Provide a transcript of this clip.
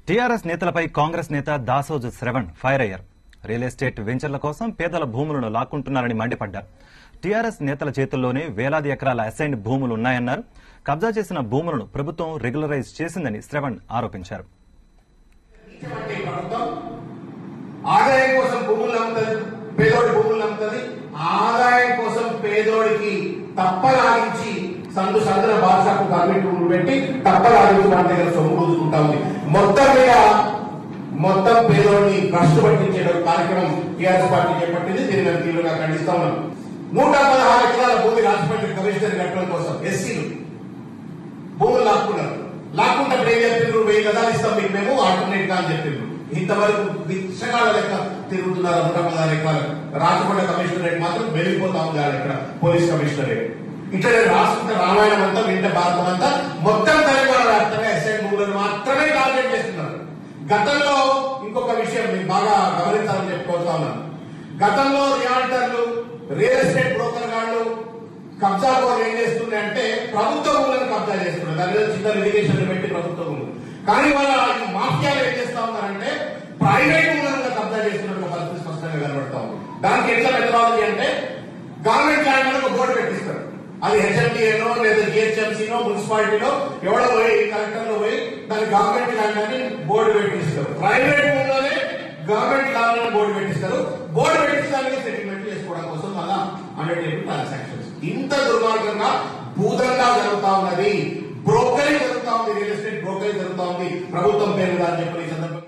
TRS నేతలపై కాంగ్రెస్ నేత Dasoju Sravan fire అయ్యారు రియల్ ఎస్టేట్ వెంచర్ల కోసం పేదల భూములను లాక్కుంటున్నారని మండిపడ్డారు టీఆర్ఎస్ నేతల చేతుల్లోనే వేలాది ఎకరాల అసైన్డ్ భూములు ఉన్నాయన్నారు కబ్జా చేసిన భూములను ప్రభుత్వం రెగ్యులరైజ్ చేసిందని శ్రవణ్ ఆరోపించారు అంటే ప్రభుత్వం ఆదాయం కోసం భూములు అమ్ముతుంది పేదోడి భూములు అమ్ముతుంది ఆదాయం కోసం పేదోడికి తప్పలాగించి సందు సందున బాదుషాకు పర్మిట్ రూల్ పెట్టి తప్పలాగించి మన దగ్గర సొమ్ము కూదుకుంటా ఉంది మొత్తం మీద మొత్తం పేదోడిని భ్రష్టు పట్టించే కార్యక్రమం టీఆర్ఎస్ పార్టీ చేపట్టింది దీన్ని మేము తీవ్రంగా ఖండిస్తా ఉన్నాం నూట పదహారు ఎకరాల భూమి రాజమండ్రి కమిషనర్ కట్టడం కోసం ఎస్సీలు భూములు లాక్కున్నారు లాక్కుంటే ఏం చెప్పిండ్రు వెయ్యి గదాలు ఇస్తాం మీకు మేము ఆల్టర్నేట్ గా అని చెప్పిండ్రు ఇంతవరకు విషయాల లెక్క తిరుగుతున్నారు నూట పదహారు ఎకరాలు రాచకొండ కమిషనరేట్ మాత్రం వెళ్ళిపోతా ఉంది ఆడ ఇక్కడ పోలీస్ కమిషనరేట్ ఇట్లా రాష్ట్ర రామాయణం అంతా వింట భారతం అంతా మొత్తం తెలంగాణ వ్యాప్తంగా ఎస్ఐ భూములను మాత్రమే టార్గెట్ చేస్తున్నారు గతంలో ఇంకొక విషయం మీకు బాగా గమనించాలని చెప్పుకోతా ఉన్నాను గతంలో రియాల్టర్లు రియల్ ఎస్టేట్ బ్రోకర్ గాళ్ళు కబ్జా కోరు ఏం చేస్తుంది అంటే ప్రభుత్వ భూములను కబ్జా చేస్తున్నారు దాని మీద చిన్న లిటిగేషన్ పెట్టి ప్రభుత్వ భూములు కానీ వాళ్ళ ఈ మాఫియాలు ఏం చేస్తా ఉన్నారంటే ప్రైవేట్ భూములను కూడా కబ్జా చేస్తున్నట్టు పరిస్థితి స్పష్టంగా కనబడతా ఉంది దానికి ఎట్లా మెథడాలజీ అంటే గవర్నమెంట్ ల్యాండ్ మీద ఒక బోర్డు పెట్టిస్తారు అది హెచ్ఎండిఏనో లేదా జిహెచ్ఎంసీనో మున్సిపాలిటీలో ఎవడో పోయి కలెక్టర్ లో పోయి దాని గవర్నమెంట్ ల్యాండ్ అని బోర్డు పెట్టిస్తారు ప్రైవేట్ భూములోనే గవర్నమెంట్ ల్యాండ్ అని బోర్డు పెట్టిస్తారు బోర్డు పెట్టించడానికి సెటిల్మెంట్ చేసుకోవడం కోసం మళ్ళా అండర్టేకింగ్ ట్రాన్సాక్షన్స్ ఇంత దుర్మార్గంగా భూతంగా జరుగుతా ఉన్నది బ్రోకరీ జరుగుతా ఉంది రియల్ ఎస్టేట్ బ్రోకరీ జరుగుతా ఉంది ప్రభుత్వం పేరు అని చెప్పి ఈ సందర్భంగా